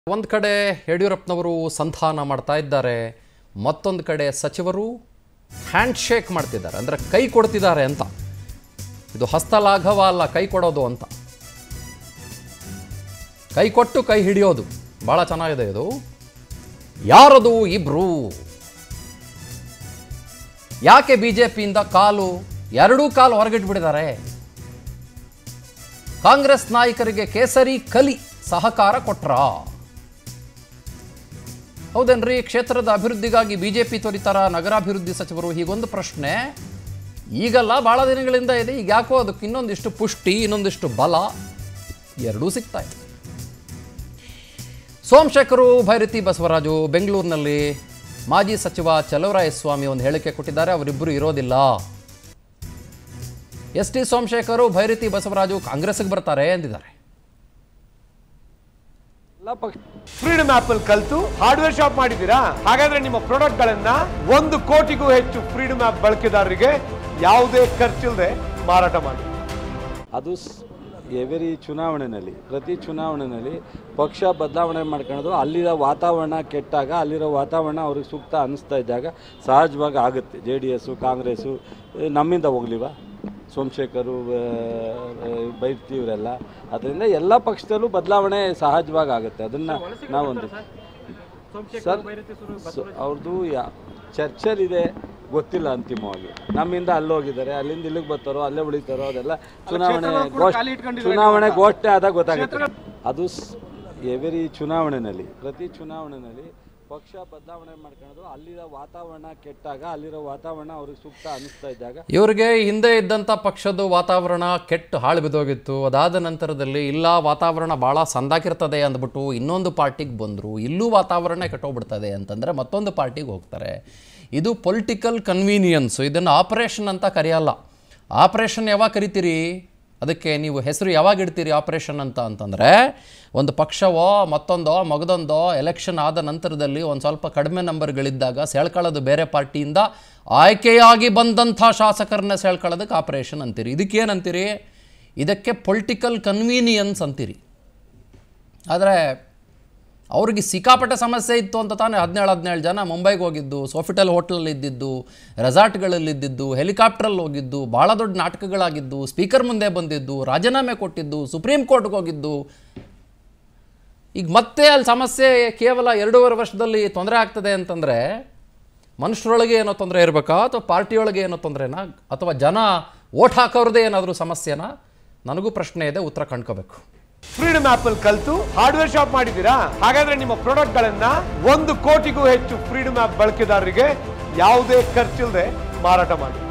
ಒಂದು ಕಡೆ ಯಡಿಯೂರಪ್ಪನವರು ಸಂಧಾನ ಮಾಡ್ತಾ ಇದ್ದಾರೆ ಮತ್ತೊಂದು ಕಡೆ ಸಚಿವರು ಹ್ಯಾಂಡ್ ಶೇಕ್ ಮಾಡ್ತಿದ್ದಾರೆ ಅಂದರೆ ಕೈ ಕೊಡ್ತಿದ್ದಾರೆ ಅಂತ ಇದು ಹಸ್ತಲಾಘವ ಅಲ್ಲ ಕೈ ಕೊಡೋದು ಅಂತ ಕೈ ಕೊಟ್ಟು ಕೈ ಹಿಡಿಯೋದು ಭಾಳ ಚೆನ್ನಾಗಿದೆ ಇದು ಯಾರದು ಇಬ್ರು ಯಾಕೆ ಬಿ ಜೆ ಪಿಯಿಂದ ಕಾಲು ಎರಡೂ ಕಾಲು ಹೊರಗಿಟ್ಬಿಟ್ಟಿದ್ದಾರೆ ಕಾಂಗ್ರೆಸ್ ನಾಯಕರಿಗೆ ಕೇಸರಿ ಕಲಿ ಸಹಕಾರ ಕೊಟ್ರ ಹೌದೇನ್ರಿ ಕ್ಷೇತ್ರದ ಅಭಿವೃದ್ಧಿಗಾಗಿ ಬಿಜೆಪಿ ತ್ವರಿತರ ನಗರಾಭಿವೃದ್ಧಿ ಸಚಿವರು ಹೀಗೊಂದು ಪ್ರಶ್ನೆ ಈಗಲ್ಲ ಭಾಳ ದಿನಗಳಿಂದ ಇದೆ ಈಗ ಯಾಕೋ ಅದಕ್ಕೆ ಇನ್ನೊಂದಿಷ್ಟು ಪುಷ್ಟಿ ಇನ್ನೊಂದಿಷ್ಟು ಬಲ ಎರಡೂ ಸಿಗ್ತಾ ಇದೆ ಸೋಮಶೇಖರು ಭೈರತಿ ಬಸವರಾಜು ಬೆಂಗಳೂರಿನಲ್ಲಿ ಮಾಜಿ ಸಚಿವ ಚಲವರಾಯಸ್ವಾಮಿ ಒಂದು ಹೇಳಿಕೆ ಕೊಟ್ಟಿದ್ದಾರೆ ಅವರಿಬ್ಬರು ಇರೋದಿಲ್ಲ ಎಸ್ ಟಿ ಸೋಮಶೇಖರು ಭೈರತಿ ಬಸವರಾಜು ಕಾಂಗ್ರೆಸ್ಗೆ ಬರ್ತಾರೆ ಎಂದಿದ್ದಾರೆ ಎಲ್ಲ ಪಕ್ಷ ಫ್ರೀಡಮ್ ಆಪ್ ಅಲ್ಲಿ ಕಲ್ತು ಹಾರ್ಡ್ವೇರ್ ಶಾಪ್ ಮಾಡಿದ್ದೀರಾ ಹಾಗಾದ್ರೆ ನಿಮ್ಮ ಪ್ರಾಡಕ್ಟ್ ಗಳನ್ನ ಒಂದು ಕೋಟಿಗೂ ಹೆಚ್ಚು ಫ್ರೀಡಮ್ ಆಪ್ ಬಳಕೆದಾರರಿಗೆ ಯಾವುದೇ ಖರ್ಚಿಲ್ಲದೆ ಮಾರಾಟ ಮಾಡಿ ಅದು ಎವರಿ ಚುನಾವಣೆಯಲ್ಲಿ ಪ್ರತಿ ಚುನಾವಣೆಯಲ್ಲಿ ಪಕ್ಷ ಬದಲಾವಣೆ ಮಾಡ್ಕೊಳ್ಳೋದು ಅಲ್ಲಿರೋ ವಾತಾವರಣ ಕೆಟ್ಟಾಗ ಅಲ್ಲಿರೋ ವಾತಾವರಣ ಅವ್ರಿಗೆ ಸೂಕ್ತ ಅನ್ನಿಸ್ತಾ ಇದ್ದಾಗ ಸಹಜವಾಗಿ ಆಗುತ್ತೆ ಜೆ ಡಿ ಎಸ್ಸು ಕಾಂಗ್ರೆಸ್ಸು ಏ, ನಮ್ಮಿಂದ ಹೋಗ್ಲಿವ ಸೋಮಶೇಖರು ಬೈರ್ತಿ ಇವರೆಲ್ಲ ಅದರಿಂದ ಎಲ್ಲ ಪಕ್ಷದಲ್ಲೂ ಬದಲಾವಣೆ ಸಹಜವಾಗಿ ಆಗುತ್ತೆ ಅದನ್ನು ನಾವೊಂದು ಸರ್ ಸ- ಅವ್ರದ್ದು ಯಾ ಚರ್ಚಲ್ಲಿದೆ ಗೊತ್ತಿಲ್ಲ ಅಂತಿಮವಾಗಿ ನಮ್ಮಿಂದ ಅಲ್ಲಿ ಹೋಗಿದ್ದಾರೆ ಅಲ್ಲಿಂದ ಇಲ್ಲಿಗೆ ಬರ್ತಾರೋ ಅಲ್ಲೇ ಉಳಿತಾರೋ ಅದೆಲ್ಲ ಚುನಾವಣೆ ಘೋಷಣೆ ಚುನಾವಣೆ ಘೋಷಣೆ ಆದಾಗ ಗೊತ್ತಾಗುತ್ತೆ ಅದು ಎವರಿ ಚುನಾವಣೆಯಲ್ಲಿ ಪ್ರತಿ ಚುನಾವಣೆಯಲ್ಲಿ ಪಕ್ಷ ಬದಲಾವಣೆ ಮಾಡ್ಕೊಳ್ಳೋದು ಅಲ್ಲಿರೋ ವಾತಾವರಣ ಕೆಟ್ಟಾಗ ಅಲ್ಲಿರೋ ವಾತಾವರಣ ಅವ್ರಿಗೆ ಸೂಕ್ತ ಅನ್ನಿಸ್ತಾ ಇದ್ದಾಗ ಇವರಿಗೆ ಹಿಂದೆ ಇದ್ದಂಥ ಪಕ್ಷದ ವಾತಾವರಣ ಕೆಟ್ಟು ಹಾಳು ಬಿದ್ದೋಗಿತ್ತು ಅದಾದ ನಂತರದಲ್ಲಿ ಇಲ್ಲ ವಾತಾವರಣ ಭಾಳ ಸಂದಾಕಿರ್ತದೆ ಅಂದ್ಬಿಟ್ಟು ಇನ್ನೊಂದು ಪಾರ್ಟಿಗೆ ಬಂದರು ಇಲ್ಲೂ ವಾತಾವರಣ ಕೆಟ್ಟೋಗ್ಬಿಡ್ತದೆ ಅಂತಂದರೆ ಮತ್ತೊಂದು ಪಾರ್ಟಿಗೆ ಹೋಗ್ತಾರೆ ಇದು ಪೊಲಿಟಿಕಲ್ ಕನ್ವೀನಿಯನ್ಸು ಇದನ್ನು ಆಪರೇಷನ್ ಅಂತ ಕರೆಯಲ್ಲ ಆಪರೇಷನ್ ಯಾವಾಗ ಕರಿತೀರಿ ಅದಕ್ಕೆ ನೀವು ಹೆಸರು ಯಾವಾಗ ಇಡ್ತೀರಿ ಆಪರೇಷನ್ ಅಂತ ಅಂತಂದರೆ ಒಂದು ಪಕ್ಷವೋ ಮತ್ತೊಂದೋ ಮಗದೊಂದೋ ಎಲೆಕ್ಷನ್ ಆದ ನಂತರದಲ್ಲಿ ಒಂದು ಸ್ವಲ್ಪ ಕಡಿಮೆ ನಂಬರ್ಗಳಿದ್ದಾಗ ಸೆಳ್ಕೊಳ್ಳೋದು ಬೇರೆ ಪಾರ್ಟಿಯಿಂದ ಆಯ್ಕೆಯಾಗಿ ಬಂದಂಥ ಶಾಸಕರನ್ನ ಸೆಳ್ಕೊಳ್ಳೋದಕ್ಕೆ ಆಪರೇಷನ್ ಅಂತೀರಿ ಇದಕ್ಕೇನಂತೀರಿ ಇದಕ್ಕೆ ಪೊಲಿಟಿಕಲ್ ಕನ್ವೀನಿಯನ್ಸ್ ಅಂತೀರಿ ಆದರೆ ಅವ್ರಿಗೆ ಸಿಕ್ಕಾಪಟ್ಟೆ ಸಮಸ್ಯೆ ಇತ್ತು ಅಂತ ತಾನೇ ಹದಿನೇಳು ಹದಿನೇಳು ಜನ ಮುಂಬೈಗೆ ಹೋಗಿದ್ದು ಸೋಫಿಟಲ್ ಹೋಟ್ಲಲ್ಲಿ ಇದ್ದಿದ್ದು ರೆಸಾರ್ಟ್ಗಳಲ್ಲಿ ಇದ್ದಿದ್ದು ಹೆಲಿಕಾಪ್ಟ್ರಲ್ಲಿ ಹೋಗಿದ್ದು ಭಾಳ ದೊಡ್ಡ ನಾಟಕಗಳಾಗಿದ್ದು ಸ್ಪೀಕರ್ ಮುಂದೆ ಬಂದಿದ್ದು ರಾಜೀನಾಮೆ ಕೊಟ್ಟಿದ್ದು ಸುಪ್ರೀಂ ಕೋರ್ಟ್ಗೆ ಹೋಗಿದ್ದು ಈಗ ಮತ್ತೆ ಅಲ್ಲಿ ಸಮಸ್ಯೆ ಕೇವಲ ಎರಡೂವರೆ ವರ್ಷದಲ್ಲಿ ತೊಂದರೆ ಆಗ್ತದೆ ಅಂತಂದರೆ ಮನುಷ್ಯರೊಳಗೆ ಏನೋ ತೊಂದರೆ ಇರಬೇಕಾ ಅಥವಾ ಪಾರ್ಟಿಯೊಳಗೆ ಏನೋ ತೊಂದರೆನಾ ಅಥವಾ ಜನ ಓಟ್ ಹಾಕೋರದೇ ಏನಾದರೂ ಸಮಸ್ಯೆನಾ ನನಗೂ ಪ್ರಶ್ನೆ ಇದೆ ಉತ್ತರ ಕಂಡ್ಕೋಬೇಕು ಫ್ರೀಡಮ್ ಆಪ್ ಅಲ್ಲಿ ಕಲ್ತು ಹಾರ್ಡ್ವೇರ್ ಶಾಪ್ ಮಾಡಿದ್ದೀರಾ ಹಾಗಾದ್ರೆ ನಿಮ್ಮ ಪ್ರಾಡಕ್ಟ್ ಗಳನ್ನ ಒಂದು ಕೋಟಿಗೂ ಹೆಚ್ಚು ಫ್ರೀಡಮ್ ಆಪ್ ಬಳಕೆದಾರರಿಗೆ ಯಾವುದೇ ಖರ್ಚಿಲ್ಲದೆ ಮಾರಾಟ ಮಾಡಿ